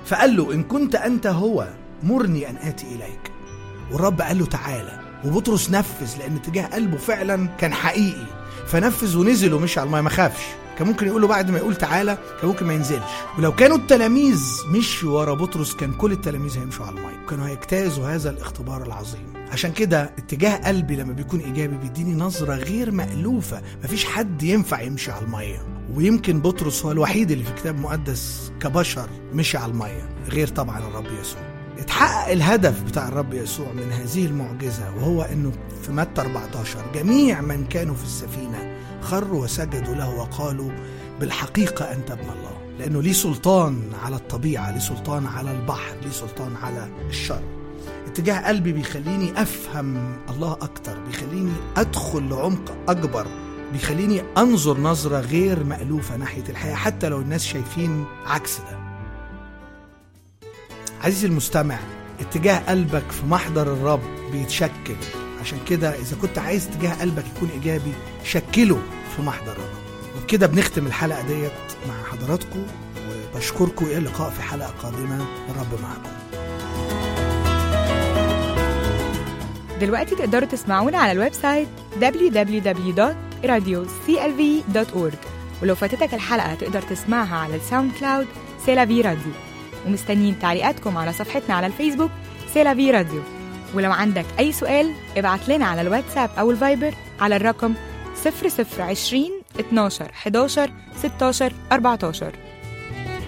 فقال له إن كنت أنت هو مرني أن آتي إليك والرب قال له تعالى وبطرس نفذ لأن اتجاه قلبه فعلا كان حقيقي فنفذ ونزل ومشي على الماء ما خافش كان ممكن يقول له بعد ما يقول تعالى كان ممكن ما ينزلش ولو كانوا التلاميذ مشوا ورا بطرس كان كل التلاميذ هيمشوا على الماء وكانوا هيجتازوا هذا الاختبار العظيم عشان كده اتجاه قلبي لما بيكون ايجابي بيديني نظره غير مالوفه مفيش حد ينفع يمشي على الميه ويمكن بطرس هو الوحيد اللي في الكتاب المقدس كبشر مشي على الميه غير طبعا الرب يسوع اتحقق الهدف بتاع الرب يسوع من هذه المعجزه وهو انه في متى 14 جميع من كانوا في السفينه خروا وسجدوا له وقالوا بالحقيقه انت ابن الله لانه ليه سلطان على الطبيعه ليه سلطان على البحر ليه سلطان على الشر اتجاه قلبي بيخليني افهم الله اكتر بيخليني ادخل لعمق اكبر بيخليني انظر نظره غير مالوفه ناحيه الحياه حتى لو الناس شايفين عكس ده عزيزي المستمع اتجاه قلبك في محضر الرب بيتشكل عشان كده اذا كنت عايز اتجاه قلبك يكون ايجابي شكله في محضر الرب وبكده بنختم الحلقه ديت مع حضراتكم وبشكركم الى اللقاء في حلقه قادمه الرب معكم دلوقتي تقدروا تسمعونا على الويب سايت www.radioclv.org ولو فاتتك الحلقة تقدر تسمعها على الساوند كلاود سيلافي راديو ومستنيين تعليقاتكم على صفحتنا على الفيسبوك سيلافي راديو ولو عندك أي سؤال ابعت لنا على الواتساب أو الفايبر على الرقم 0020 12 11 16 14